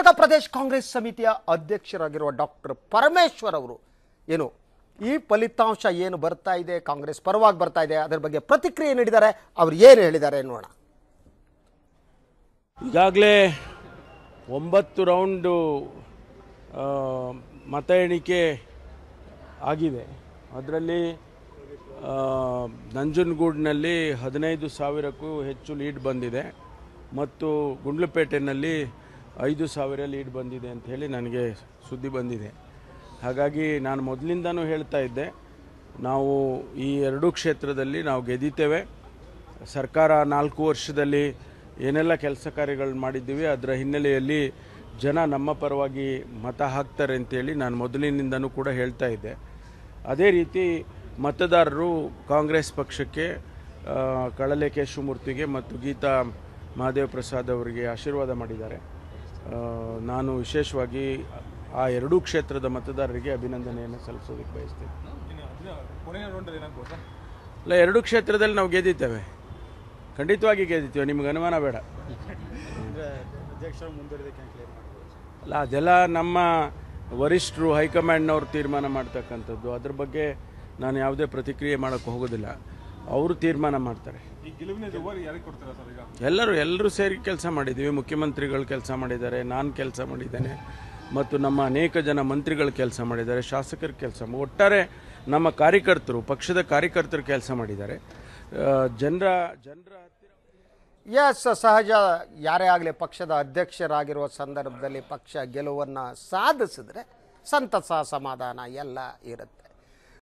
ಕರ್ನಾಟಕ ಪ್ರದೇಶ ಕಾಂಗ್ರೆಸ್ ಸಮಿತಿಯ ಅಧ್ಯಕ್ಷರಾಗಿರುವ ಡಾಕ್ಟರ್ ಪರಮೇಶ್ವರ್ ಅವರು ಏನು ಈ ಫಲಿತಾಂಶ ಏನು ಬರ್ತಾ ಇದೆ ಕಾಂಗ್ರೆಸ್ ಪರವಾಗಿ ಬರ್ತಾ ಇದೆ ಅದರ ಬಗ್ಗೆ ಪ್ರತಿಕ್ರಿಯೆ ನೀಡಿದ್ದಾರೆ ಅವ್ರು ಏನು ಹೇಳಿದ್ದಾರೆ ನೋಡೋಣ ಈಗಾಗಲೇ ಒಂಬತ್ತು ರೌಂಡು ಆ, ಮತ ಎಣಿಕೆ ಆಗಿದೆ ಅದರಲ್ಲಿ ಆ, ನಂಜನಗೂಡಿನಲ್ಲಿ ಹದಿನೈದು ಸಾವಿರಕ್ಕೂ ಹೆಚ್ಚು ಲೀಡ್ ಬಂದಿದೆ ಮತ್ತು ಗುಂಡ್ಲುಪೇಟೆನಲ್ಲಿ ಐದು ಸಾವಿರ ಲೀಡ್ ಬಂದಿದೆ ಅಂತ ಹೇಳಿ ನನಗೆ ಸುದ್ದಿ ಬಂದಿದೆ ಹಾಗಾಗಿ ನಾನು ಮೊದಲಿಂದನೂ ಹೇಳ್ತಾ ಇದ್ದೆ ನಾವು ಈ ಎರಡೂ ಕ್ಷೇತ್ರದಲ್ಲಿ ನಾವು ಗೆದ್ದಿದ್ದೇವೆ ಸರ್ಕಾರ ನಾಲ್ಕು ವರ್ಷದಲ್ಲಿ ಏನೆಲ್ಲ ಕೆಲಸ ಕಾರ್ಯಗಳು ಮಾಡಿದ್ದೀವಿ ಅದರ ಹಿನ್ನೆಲೆಯಲ್ಲಿ ಜನ ನಮ್ಮ ಪರವಾಗಿ ಮತ ಹಾಕ್ತಾರೆ ಅಂತೇಳಿ ನಾನು ಮೊದಲಿನಿಂದನೂ ಕೂಡ ಹೇಳ್ತಾ ಇದ್ದೆ ಅದೇ ರೀತಿ ಮತದಾರರು ಕಾಂಗ್ರೆಸ್ ಪಕ್ಷಕ್ಕೆ ಆ, ಕಳಲೆ ಕೇಶವಮೂರ್ತಿಗೆ ಮತ್ತು ಗೀತಾ ಮಹಾದೇವ ಪ್ರಸಾದ್ ಅವರಿಗೆ ಆಶೀರ್ವಾದ ಮಾಡಿದ್ದಾರೆ ಆ, ನಾನು ವಿಶೇಷವಾಗಿ ಆ ಎರಡೂ ಕ್ಷೇತ್ರದ ಮತದಾರರಿಗೆ ಅಭಿನಂದನೆಯನ್ನು ಸಲ್ಲಿಸೋದಕ್ಕೆ ಬಯಸ್ತೇನೆ ಅಲ್ಲ ಎರಡೂ ಕ್ಷೇತ್ರದಲ್ಲಿ ನಾವು ಗೆದ್ದಿದ್ದೇವೆ ಖಂಡಿತವಾಗಿ ಗೆದ್ದಿದ್ದೇವೆ ನಿಮ್ಗೆ ಅನುಮಾನ ಬೇಡ ಅಲ್ಲ ಅದೆಲ್ಲ ನಮ್ಮ ವರಿಷ್ಠರು ಹೈಕಮಾಂಡ್ನವ್ರು ತೀರ್ಮಾನ ಮಾಡ್ತಕ್ಕಂಥದ್ದು ಅದ್ರ ಬಗ್ಗೆ ನಾನು ಯಾವುದೇ ಪ್ರತಿಕ್ರಿಯೆ ಮಾಡೋಕ್ಕೆ ಹೋಗೋದಿಲ್ಲ ಅವರು ತೀರ್ಮಾನ ಮಾಡ್ತಾರೆ ಎಲ್ಲರೂ ಎಲ್ಲರೂ ಸೇರಿ ಕೆಲಸ ಮಾಡಿದ್ದೀವಿ ಮುಖ್ಯಮಂತ್ರಿಗಳು ಕೆಲಸ ಮಾಡಿದ್ದಾರೆ ನಾನು ಕೆಲಸ ಮಾಡಿದ್ದೇನೆ ಮತ್ತು ನಮ್ಮ ಅನೇಕ ಜನ ಮಂತ್ರಿಗಳು ಕೆಲಸ ಮಾಡಿದ್ದಾರೆ ಶಾಸಕರು ಕೆಲಸ ಒಟ್ಟಾರೆ ನಮ್ಮ ಕಾರ್ಯಕರ್ತರು ಪಕ್ಷದ ಕಾರ್ಯಕರ್ತರು ಕೆಲಸ ಮಾಡಿದ್ದಾರೆ ಜನರ ಜನರ ಹತ್ತಿರ ಎಸ್ ಸಹಜ ಯಾರೇ ಆಗಲಿ ಪಕ್ಷದ ಅಧ್ಯಕ್ಷರಾಗಿರುವ ಸಂದರ್ಭದಲ್ಲಿ ಪಕ್ಷ ಗೆಲುವನ್ನು ಸಾಧಿಸಿದ್ರೆ ಸಂತಸ ಸಮಾಧಾನ ಎಲ್ಲ ಇರುತ್ತೆ